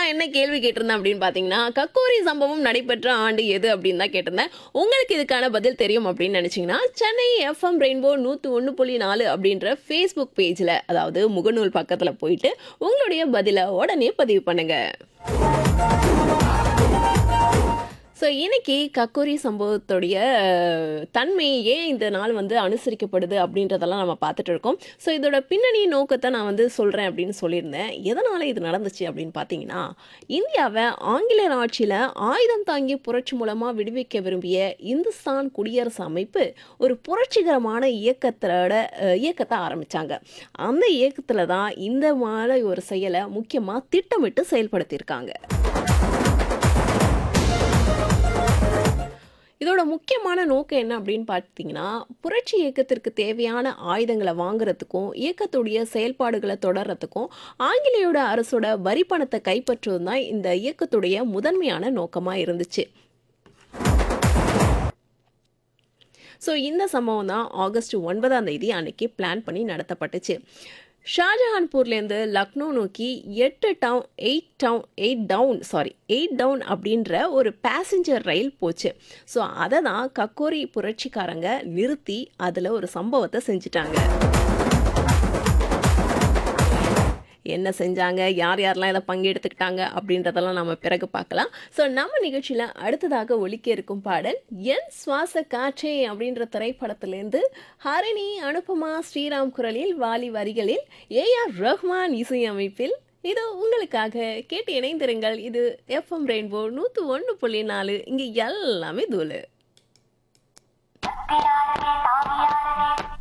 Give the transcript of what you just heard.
நான் என்ன கேள்வி கேட்டிருந்தேன் அப்படின்னு பார்த்தீங்கன்னா கக்கோரி சம்பவம் நடைபெற்ற ஆண்டு எது அப்படின்னு தான் கேட்டிருந்தேன் உங்களுக்கு இதுக்கான பதில் தெரியும் அப்படின்னு நினச்சிங்கன்னா சென்னை எஃப்எம் ரெயின்போ நூற்றி ஒன்று புள்ளி நாலு அப்படின்ற ஃபேஸ்புக் பேஜில் அதாவது முகநூல் பக்கத்தில் போயிட்டு உங்களுடைய பதிலை உடனே பதிவு பண்ணுங்கள் ஸோ இன்னைக்கு கக்கோரி சம்பவத்துடைய அஹ், தன்மை ஏன் இந்த நாள் வந்து அனுசரிக்கப்படுது அப்படின்றதெல்லாம் நம்ம பார்த்துட்டு இருக்கோம் ஸோ இதோட பின்னணி நோக்கத்தை நான் வந்து சொல்கிறேன் அப்படின்னு சொல்லியிருந்தேன் எதனால் இது நடந்துச்சு அப்படின்னு பார்த்தீங்கன்னா இந்தியாவை ஆங்கிலேயர் ஆட்சியில் ஆயுதம் தாங்கிய புரட்சி மூலமாக விடுவிக்க விரும்பிய இந்துஸ்தான் குடியரசு அமைப்பு ஒரு புரட்சிகரமான இயக்கத்தோட அஹ், இயக்கத்தை ஆரம்பித்தாங்க அந்த இயக்கத்தில் தான் இந்த மாதிரி ஒரு செயலை முக்கியமாக திட்டமிட்டு செயல்படுத்தியிருக்காங்க இதோட முக்கியமான நோக்கம் என்ன அப்படின்னு பார்த்தீங்கன்னா புரட்சி இயக்கத்திற்கு தேவையான ஆயுதங்களை வாங்குறதுக்கும் இயக்கத்துடைய செயல்பாடுகளை தொடர்றதுக்கும் ஆங்கிலேயோட அரசோட வரி பணத்தை கைப்பற்றுவதும் தான் இந்த இயக்கத்துடைய முதன்மையான நோக்கமாக இருந்துச்சு ஸோ இந்த சம்பவம் தான் ஆகஸ்ட் ஒன்பதாம் தேதி அன்னைக்கு பிளான் பண்ணி நடத்தப்பட்டுச்சு ஷாஜஹான்பூர்லேருந்து லக்னோ நோக்கி எட்டு down eight down eight down sorry eight down அப்படின்ற ஒரு பேசஞ்சர் ரயில் போச்சு ஸோ அதை தான் கக்கோரி புரட்சிக்காரங்க நிறுத்தி அதில் ஒரு சம்பவத்தை செஞ்சிட்டாங்க என்ன செஞ்சாங்க யார் யாரெல்லாம் இதை பங்கெடுத்துக்கிட்டாங்க அப்படின்றதெல்லாம் நம்ம பிறகு பார்க்கலாம் ஸோ நம்ம நிகழ்ச்சியில் அடுத்ததாக ஒலிக்க இருக்கும் பாடல் என் சுவாச காற்றே அப்படின்ற திரைப்படத்திலேருந்து ஹரிணி அனுபமா ஸ்ரீராம் குரலில் வாலி வரிகளில் ஏஆர் ரஹ்மான் இசையமைப்பில் இது உங்களுக்காக கேட்டு இணைந்திருங்கள் இது எஃப்எம் ரெயின்போ நூற்று ஒன்று புள்ளி நாலு இங்கே எல்லாமே தூளு தப்பியாரதே தாவியாரதே